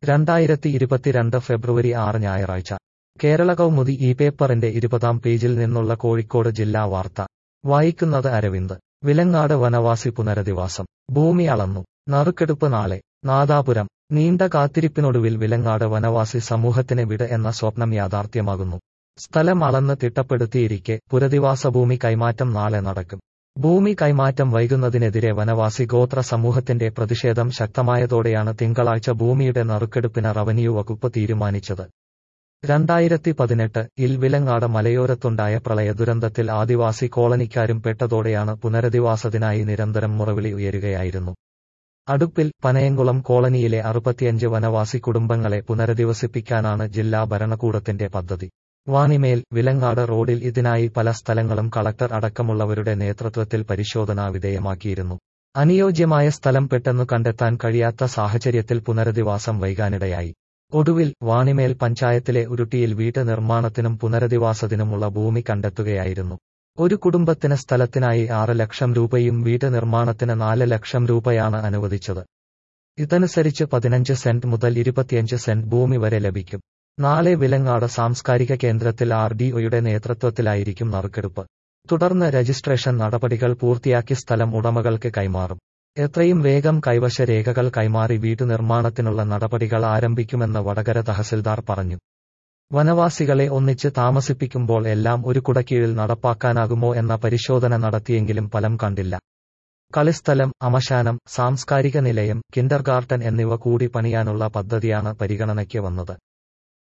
രണ്ടായിരത്തി ഇരുപത്തിരണ്ട് ഫെബ്രുവരി ആറ് ഞായറാഴ്ച കേരള കൗമുദി ഈ പേപ്പറിന്റെ ഇരുപതാം പേജിൽ നിന്നുള്ള കോഴിക്കോട് ജില്ലാ വാർത്ത വായിക്കുന്നത് അരവിന്ദ് വിലങ്ങാട് വനവാസി പുനരധിവാസം ഭൂമി അളന്നു നറുക്കെടുപ്പ് നാളെ നാദാപുരം നീണ്ട കാത്തിരിപ്പിനൊടുവിൽ വിലങ്ങാട് വനവാസി സമൂഹത്തിന് വിട് എന്ന സ്വപ്നം യാഥാർത്ഥ്യമാകുന്നു സ്ഥലം അളന്ന് തിട്ടപ്പെടുത്തിയിരിക്കെ പുനരധിവാസ ഭൂമി കൈമാറ്റം നാളെ നടക്കും ഭൂമി കൈമാറ്റം വൈകുന്നതിനെതിരെ വനവാസി ഗോത്ര സമൂഹത്തിന്റെ പ്രതിഷേധം ശക്തമായതോടെയാണ് തിങ്കളാഴ്ച ഭൂമിയുടെ നറുക്കെടുപ്പിന് റവന്യൂ വകുപ്പ് തീരുമാനിച്ചത് രണ്ടായിരത്തി പതിനെട്ട് ഇൽ വിലങ്ങാട് മലയോരത്തുണ്ടായ പ്രളയ ദുരന്തത്തിൽ ആദിവാസി കോളനിക്കാരും പെട്ടതോടെയാണ് പുനരധിവാസത്തിനായി നിരന്തരം മുറവിളി ഉയരുകയായിരുന്നു അടുപ്പിൽ പനയംകുളം കോളനിയിലെ അറുപത്തിയഞ്ച് വനവാസി കുടുംബങ്ങളെ പുനരധിവസിപ്പിക്കാനാണ് ജില്ലാ ഭരണകൂടത്തിന്റെ പദ്ധതി വാണിമേൽ വിലങ്ങാട് റോഡിൽ ഇതിനായി പല സ്ഥലങ്ങളും കളക്ടർ അടക്കമുള്ളവരുടെ നേതൃത്വത്തിൽ പരിശോധനാ വിധേയമാക്കിയിരുന്നു അനുയോജ്യമായ സ്ഥലം പെട്ടെന്നു കണ്ടെത്താൻ കഴിയാത്ത സാഹചര്യത്തിൽ പുനരധിവാസം വൈകാനിടയായി ഒടുവിൽ വാണിമേൽ പഞ്ചായത്തിലെ ഉരുട്ടിയിൽ വീട്ട് നിർമ്മാണത്തിനും പുനരധിവാസത്തിനുമുള്ള ഭൂമി കണ്ടെത്തുകയായിരുന്നു ഒരു കുടുംബത്തിന് സ്ഥലത്തിനായി ആറ് ലക്ഷം രൂപയും വീട്ട് നിർമ്മാണത്തിന് നാല് ലക്ഷം രൂപയാണ് അനുവദിച്ചത് ഇതനുസരിച്ച് പതിനഞ്ച് സെന്റ് മുതൽ ഇരുപത്തിയഞ്ച് സെന്റ് ഭൂമി വരെ ലഭിക്കും നാളെ വിലങ്ങാട് സാംസ്കാരിക കേന്ദ്രത്തിൽ ആർ ഡി ഒയുടെ നേതൃത്വത്തിലായിരിക്കും നറുക്കെടുപ്പ് തുടർന്ന് രജിസ്ട്രേഷൻ നടപടികൾ പൂർത്തിയാക്കി സ്ഥലം ഉടമകൾക്ക് കൈമാറും എത്രയും വേഗം കൈവശ രേഖകൾ കൈമാറി വീട്ടുനിർമ്മാണത്തിനുള്ള നടപടികൾ ആരംഭിക്കുമെന്ന് വടകര തഹസിൽദാർ പറഞ്ഞു വനവാസികളെ ഒന്നിച്ച് താമസിപ്പിക്കുമ്പോൾ എല്ലാം ഒരു കുടക്കീഴിൽ നടപ്പാക്കാനാകുമോ എന്ന പരിശോധന നടത്തിയെങ്കിലും ഫലം കണ്ടില്ല കളിസ്ഥലം അമശാനം സാംസ്കാരിക നിലയം കിൻഡർഗാർട്ടൻ എന്നിവ കൂടി പണിയാനുള്ള പദ്ധതിയാണ് പരിഗണനയ്ക്ക് വന്നത്